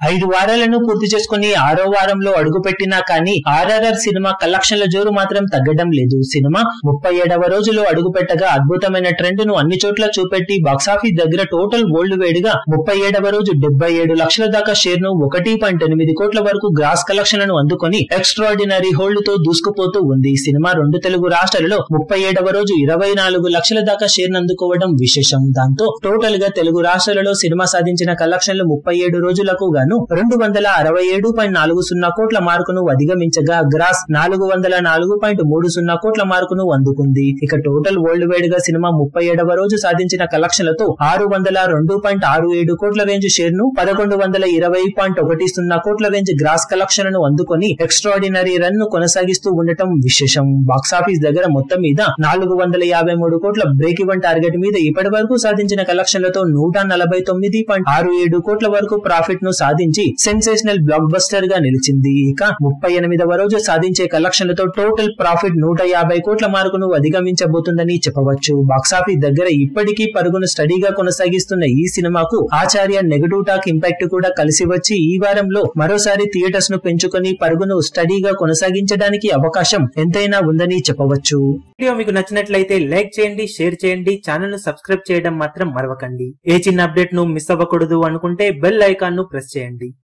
ఐదు వారాలను పూర్తి చేసుకుని ఆరో వారంలో అడుగుపెట్టినా కానీ ఆర్ఆర్ఆర్ సినిమా కలెక్షన్ల జోరు మాత్రం తగ్గడం లేదు సినిమా ముప్పై ఏడవ రోజులో అడుగుపెట్టగా అద్భుతమైన ట్రెండ్ ను అన్ని చోట్ల చూపెట్టి బాక్సాఫీస్ దగ్గర టోటల్ వరల్డ్ వేడిగా ముప్పై ఏడవ రోజు డెబ్బై ఏడు లక్షల దాకా షేర్ ను ఒకటి పాయింట్ ఎనిమిది కోట్ల వరకు గ్రాస్ కలెక్షన్లను అందుకొని ఎక్స్ట్రాడినరీ హోల్డ్ తో దూసుకుపోతూ ఉంది సినిమా రెండు తెలుగు రాష్ట్రాలలో ముప్పై ఏడవ రోజు ఇరవై నాలుగు లక్షల దాకా షేర్ అందుకోవడం విశేషం దాంతో టోటల్ గా తెలుగు రాష్ట్రాలలో సినిమా సాధించిన కలెక్షన్లు ముప్పై ఏడు రోజులకు గాను రెండు వందల అరవై ఏడు పాయింట్ నాలుగు సున్నా కోట్ల మార్కును అధిగమించగా గ్రాస్ నాలుగు వందల నాలుగు పాయింట్ మూడు సున్నా కోట్ల మార్కును అందుకుంది ఇక టోటల్ వరల్డ్ వైడ్ గా సినిమా ముప్పై ఏడవ రోజు సాధించిన కలెక్షన్లతో ఆరు వందల రెండు పాయింట్ ఆరు ఏడు కోట్ల రేంజ్ షేర్ ను పదకొండు వందల ఇరవై పాయింట్ ఒకటి సున్నా కోట్ల రేంజ్ గ్రాస్ కలెక్షన్ ను అందుకొని ఎక్స్ట్రాడినరీ రన్ ను కొనసాగిస్తూ ఉండటం విశేషం బాక్సాఫీస్ దగ్గర మొత్తం మీద నాలుగు వందల యాభై మూడు కోట్ల బ్రేక్ ఈవెన్ టార్గెట్ మీద ఇప్పటి వరకు సాధించిన కలెక్షన్లతో నూట నలభై తొమ్మిది పాయింట్ ఆరు ఏడు కోట్ల వరకు ప్రాఫిట్ ను సాధించి సెన్సేషనల్ బ్లాక్ బస్టర్ గా నిలిచింది ఇక ముప్పై ఎనిమిదవ రోజు సాధించే కలెక్షన్లతో టోటల్ ప్రాఫిట్ నూట యాభై కోట్ల మార్కును అధిగమించబోతుందని చెప్పవచ్చు బాక్సాఫీస్ దగ్గర ఇప్పటికీ పరుగును స్టడీగా కొనసాగిస్తున్న ఈ సినిమాకు ఆచార్య నెగటివ్ టాక్ ఇంపాక్ట్ కూడా కలిసి వచ్చి ఈ వారంలో మరోసారి థియేటర్స్ ను పెంచుకొని పరుగును స్టడీగా కొనసాగించడానికి అవకాశం ఎంతైనా ఉందని చెప్పవచ్చు వీడియో మీకు నచ్చినట్లయితే లైక్ చేయండి షేర్ చేయండి ఛానల్ ను సబ్స్క్రైబ్ చేయడం మాత్రం మరవకండి ఏ చిన్న అప్డేట్ ను మిస్ అవ్వకూడదు అనుకుంటే బెల్ ఐకాన్ ను ప్రెస్ చేయండి